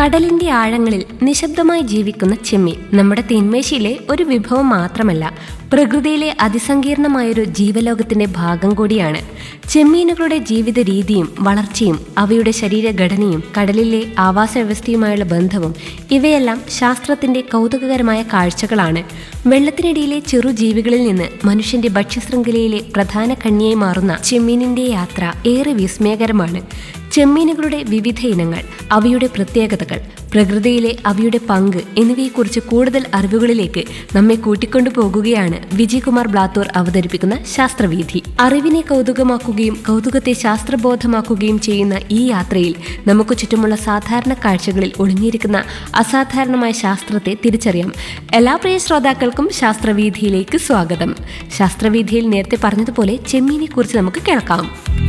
കടലിന്റെ ആഴങ്ങളിൽ നിശബ്ദമായി ജീവിക്കുന്ന ചെമ്മീൻ നമ്മുടെ തീന്മേശയിലെ ഒരു വിഭവം മാത്രമല്ല പ്രകൃതിയിലെ അതിസങ്കീർണമായൊരു ജീവലോകത്തിന്റെ ഭാഗം കൂടിയാണ് ചെമ്മീനുകളുടെ ജീവിത രീതിയും വളർച്ചയും അവയുടെ ശരീരഘടനയും കടലിലെ ആവാസ വ്യവസ്ഥയുമായുള്ള ബന്ധവും ഇവയെല്ലാം ശാസ്ത്രത്തിന്റെ കൗതുകകരമായ കാഴ്ചകളാണ് വെള്ളത്തിനടിയിലെ ചെറു ജീവികളിൽ നിന്ന് മനുഷ്യന്റെ ഭക്ഷ്യശൃംഖലയിലെ പ്രധാന കണ്ണിയായി മാറുന്ന ചെമ്മീനിന്റെ യാത്ര ഏറെ വിസ്മയകരമാണ് ചെമ്മീനുകളുടെ വിവിധ ഇനങ്ങൾ അവയുടെ പ്രത്യേകതകൾ പ്രകൃതിയിലെ അവയുടെ പങ്ക് എന്നിവയെക്കുറിച്ച് കൂടുതൽ അറിവുകളിലേക്ക് നമ്മെ കൂട്ടിക്കൊണ്ടു പോകുകയാണ് വിജയകുമാർ ബ്ലാത്തൂർ അവതരിപ്പിക്കുന്ന ശാസ്ത്രവീഥി അറിവിനെ കൗതുകമാക്കുകയും കൗതുകത്തെ ശാസ്ത്രബോധമാക്കുകയും ചെയ്യുന്ന ഈ യാത്രയിൽ നമുക്ക് ചുറ്റുമുള്ള സാധാരണ കാഴ്ചകളിൽ ഒളിഞ്ഞിരിക്കുന്ന അസാധാരണമായ ശാസ്ത്രത്തെ തിരിച്ചറിയാം എല്ലാ പ്രിയ ശ്രോതാക്കൾക്കും ശാസ്ത്രവീഥിയിലേക്ക് സ്വാഗതം ശാസ്ത്രവീഥിയിൽ നേരത്തെ പറഞ്ഞതുപോലെ ചെമ്മീനെ കുറിച്ച് നമുക്ക് കേൾക്കാം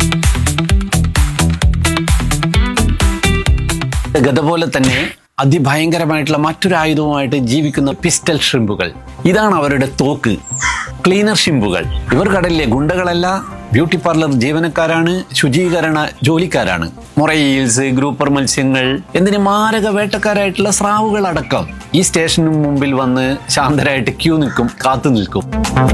ഗത പോലെ തന്നെ അതിഭയങ്കരമായിട്ടുള്ള മറ്റൊരു ആയുധവുമായിട്ട് ജീവിക്കുന്ന പിസ്റ്റൽ ഷ്രിമ്പുകൾ ഇതാണ് അവരുടെ തോക്ക് ക്ലീനർ ഷിമ്പുകൾ ഇവർ കടലിലെ ഗുണ്ടകളല്ല ബ്യൂട്ടി പാർലർ ജീവനക്കാരാണ് ശുചീകരണ ജോലിക്കാരാണ് മൊറയിൽസ് ഗ്രൂപ്പർ മത്സ്യങ്ങൾ എന്തിന് മാരക വേട്ടക്കാരായിട്ടുള്ള സ്രാവുകൾ അടക്കം ഈ സ്റ്റേഷന് മുമ്പിൽ വന്ന് ശാന്തരായിട്ട് ക്യൂ നിൽക്കും കാത്തു നിൽക്കും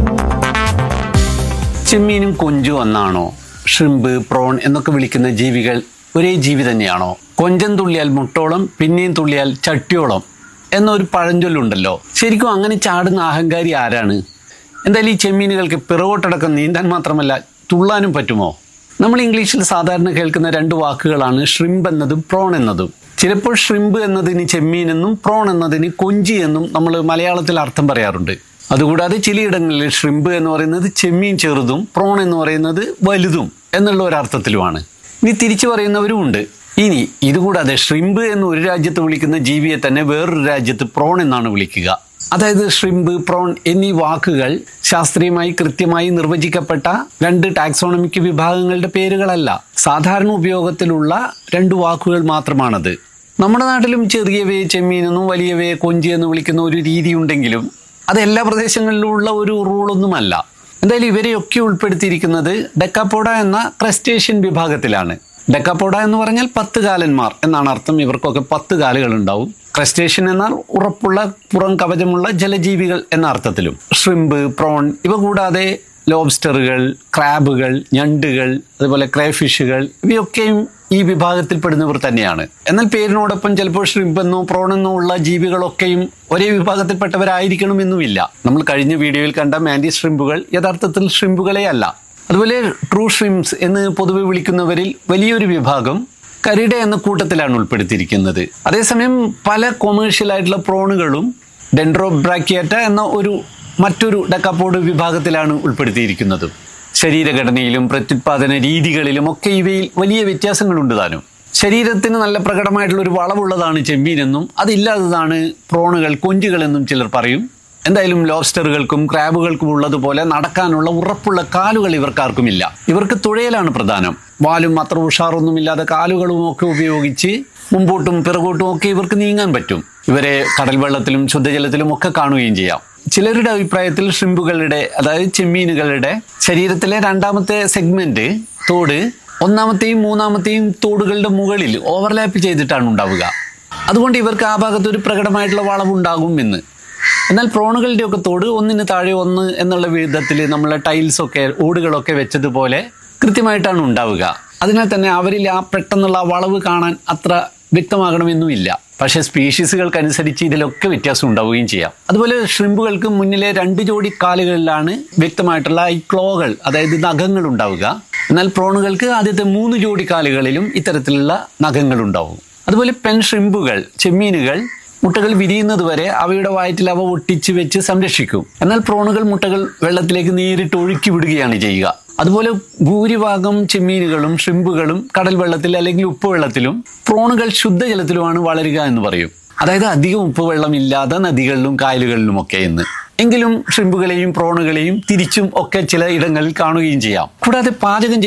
ചെമ്മീനും കൊഞ്ചും ഒന്നാണോ ഷ്രിമ്പ് പ്രോൺ എന്നൊക്കെ വിളിക്കുന്ന ജീവികൾ ഒരേ ജീവി തന്നെയാണോ കൊഞ്ചം തുള്ളിയാൽ മുട്ടോളം പിന്നെയും തുള്ളിയാൽ ചട്ടിയോളം എന്നൊരു പഴഞ്ചൊല്ലുണ്ടല്ലോ ശരിക്കും അങ്ങനെ ചാടുന്ന അഹങ്കാരി ആരാണ് എന്തായാലും ഈ ചെമ്മീനുകൾക്ക് പിറകോട്ടടക്കം നീന്താൻ മാത്രമല്ല തുള്ളാനും പറ്റുമോ നമ്മൾ ഇംഗ്ലീഷിൽ സാധാരണ കേൾക്കുന്ന രണ്ട് വാക്കുകളാണ് ഷ്രിമ്പ് എന്നതും പ്രോൺ എന്നതും ചിലപ്പോൾ ഷ്രിമ്പ് എന്നതിന് ചെമ്മീൻ എന്നും പ്രോൺ എന്നതിന് കൊഞ്ചി എന്നും നമ്മൾ മലയാളത്തിൽ അർത്ഥം പറയാറുണ്ട് അതുകൂടാതെ ചിലയിടങ്ങളിൽ ഷ്രിമ്പ് എന്ന് പറയുന്നത് ചെമ്മീൻ ചെറുതും പ്രോൺ എന്ന് പറയുന്നത് വലുതും എന്നുള്ള ഒരർത്ഥത്തിലുമാണ് ഇനി തിരിച്ചു പറയുന്നവരും ഉണ്ട് ഇനി ഇതുകൂടാതെ ഷ്രിമ്പ് എന്ന് ഒരു രാജ്യത്ത് വിളിക്കുന്ന ജീവിയെ തന്നെ വേറൊരു രാജ്യത്ത് പ്രോൺ എന്നാണ് വിളിക്കുക അതായത് ഷ്രിമ്പ് പ്രോൺ എന്നീ വാക്കുകൾ ശാസ്ത്രീയമായി കൃത്യമായി നിർവചിക്കപ്പെട്ട രണ്ട് ടാക്സോണമിക് വിഭാഗങ്ങളുടെ പേരുകളല്ല സാധാരണ ഉപയോഗത്തിലുള്ള രണ്ട് വാക്കുകൾ മാത്രമാണത് നമ്മുടെ നാട്ടിലും ചെറിയവയെ ചെമ്മീനെന്നും വലിയവയെ കൊഞ്ചി എന്ന് വിളിക്കുന്ന ഒരു രീതി ഉണ്ടെങ്കിലും അത് എല്ലാ പ്രദേശങ്ങളിലും ഉള്ള ഒരു റൂളൊന്നുമല്ല എന്തായാലും ഇവരെയൊക്കെ ഉൾപ്പെടുത്തിയിരിക്കുന്നത് ഡെക്കാപ്പോഡ എന്ന ക്രസ്റ്റേഷ്യൻ വിഭാഗത്തിലാണ് ഡെക്കാപ്പോഡ എന്ന് പറഞ്ഞാൽ പത്ത് കാലന്മാർ എന്നാണ് അർത്ഥം ഇവർക്കൊക്കെ പത്ത് കാലുകൾ ഉണ്ടാവും ക്രസ്റ്റേഷ്യൻ എന്നാൽ ഉറപ്പുള്ള പുറം കവചമുള്ള ജലജീവികൾ എന്ന അർത്ഥത്തിലും ഷ്രിമ്പ് പ്രോൺ ഇവ കൂടാതെ ലോബ്സ്റ്ററുകൾ ക്രാബുകൾ ഞണ്ടുകൾ അതുപോലെ ക്രൈഫിഷുകൾ ഇവയൊക്കെയും ഈ വിഭാഗത്തിൽപ്പെടുന്നവർ തന്നെയാണ് എന്നാൽ പേരിനോടൊപ്പം ചിലപ്പോൾ ഷ്രിമ്പ് എന്നോ പ്രോൺ എന്നോ ഉള്ള ജീവികളൊക്കെയും ഒരേ വിഭാഗത്തിൽപ്പെട്ടവരായിരിക്കണമെന്നുമില്ല നമ്മൾ കഴിഞ്ഞ വീഡിയോയിൽ കണ്ട മാൻഡി ഷ്രിമ്പുകൾ യഥാർത്ഥത്തിൽ ഷ്രിമ്പുകളെ അല്ല അതുപോലെ ട്രൂ ഷ്രിംസ് എന്ന് പൊതുവെ വിളിക്കുന്നവരിൽ വലിയൊരു വിഭാഗം കരിഡ എന്ന കൂട്ടത്തിലാണ് ഉൾപ്പെടുത്തിയിരിക്കുന്നത് അതേസമയം പല കൊമേഴ്ഷ്യൽ ആയിട്ടുള്ള പ്രോണുകളും ഡെൻഡ്രോബ്രാക്കിയാറ്റ എന്ന ഒരു മറ്റൊരു ഡക്കാപ്പോഡ് വിഭാഗത്തിലാണ് ഉൾപ്പെടുത്തിയിരിക്കുന്നത് ശരീരഘടനയിലും പ്രത്യുത്പാദന രീതികളിലും ഒക്കെ ഇവയിൽ വലിയ വ്യത്യാസങ്ങളുണ്ട് താനും ശരീരത്തിന് നല്ല പ്രകടമായിട്ടുള്ള ഒരു വളവുള്ളതാണ് ചെമ്മീനെന്നും അതില്ലാത്തതാണ് പ്രോണുകൾ കൊഞ്ചുകൾ എന്നും ചിലർ പറയും എന്തായാലും ലോബ്സ്റ്ററുകൾക്കും ക്രാബുകൾക്കും ഉള്ളതുപോലെ നടക്കാനുള്ള ഉറപ്പുള്ള കാലുകൾ ഇവർക്കാർക്കുമില്ല ഇവർക്ക് തുഴയലാണ് പ്രധാനം വാലും അത്ര ഉഷാറൊന്നുമില്ലാതെ കാലുകളും ഒക്കെ ഉപയോഗിച്ച് മുമ്പോട്ടും പിറകോട്ടും ഒക്കെ ഇവർക്ക് നീങ്ങാൻ പറ്റും ഇവരെ കടൽ വെള്ളത്തിലും ശുദ്ധജലത്തിലും ഒക്കെ കാണുകയും ചെയ്യാം ചിലരുടെ അഭിപ്രായത്തിൽ ഷ്രിമ്പുകളുടെ അതായത് ചെമ്മീനുകളുടെ ശരീരത്തിലെ രണ്ടാമത്തെ സെഗ്മെന്റ് തോട് ഒന്നാമത്തെയും മൂന്നാമത്തെയും തോടുകളുടെ മുകളിൽ ഓവർലാപ്പ് ചെയ്തിട്ടാണ് ഉണ്ടാവുക അതുകൊണ്ട് ഇവർക്ക് ആ ഭാഗത്ത് ഒരു പ്രകടമായിട്ടുള്ള വളവുണ്ടാകും എന്ന് എന്നാൽ പ്രോണുകളുടെ ഒക്കെ തോട് ഒന്നിന് താഴെ ഒന്ന് എന്നുള്ള വിധത്തിൽ നമ്മളെ ടൈൽസ് ഒക്കെ ഓടുകളൊക്കെ വെച്ചതുപോലെ കൃത്യമായിട്ടാണ് ഉണ്ടാവുക അതിനാൽ തന്നെ അവരിൽ ആ പെട്ടെന്നുള്ള ആ വളവ് കാണാൻ അത്ര വ്യക്തമാകണമെന്നുമില്ല പക്ഷേ സ്പീഷീസുകൾക്കനുസരിച്ച് ഇതിലൊക്കെ വ്യത്യാസം ഉണ്ടാവുകയും ചെയ്യാം അതുപോലെ ഷ്രിമ്പുകൾക്ക് മുന്നിലെ രണ്ട് ജോഡി കാലുകളിലാണ് വ്യക്തമായിട്ടുള്ള ഈ ക്ലോകൾ അതായത് നഖങ്ങൾ ഉണ്ടാവുക എന്നാൽ പ്രോണുകൾക്ക് ആദ്യത്തെ മൂന്ന് ജോഡി കാലുകളിലും ഇത്തരത്തിലുള്ള നഖങ്ങൾ ഉണ്ടാവും അതുപോലെ പെൻ ഷ്രിമ്പുകൾ ചെമ്മീനുകൾ മുട്ടകൾ വിരിയുന്നത് വരെ അവയുടെ വയറ്റിൽ അവ ഒട്ടിച്ച് വെച്ച് സംരക്ഷിക്കും എന്നാൽ പ്രോണുകൾ മുട്ടകൾ വെള്ളത്തിലേക്ക് നേരിട്ട് ഒഴുക്കി വിടുകയാണ് ചെയ്യുക അതുപോലെ ഭൂരിഭാഗം ചെമ്മീനുകളും ഷ്രിമ്പുകളും കടൽ വെള്ളത്തിൽ അല്ലെങ്കിൽ ഉപ്പ് വെള്ളത്തിലും പ്രോണുകൾ ശുദ്ധജലത്തിലുമാണ് വളരുക എന്ന് പറയും അതായത് അധികം ഉപ്പ് വെള്ളം ഇല്ലാതെ നദികളിലും കായലുകളിലും ഒക്കെ എന്ന് എങ്കിലും ഷ്രിമ്പുകളെയും പ്രോണുകളെയും തിരിച്ചും ഒക്കെ ചില ഇടങ്ങളിൽ കാണുകയും ചെയ്യാം കൂടാതെ പാചകം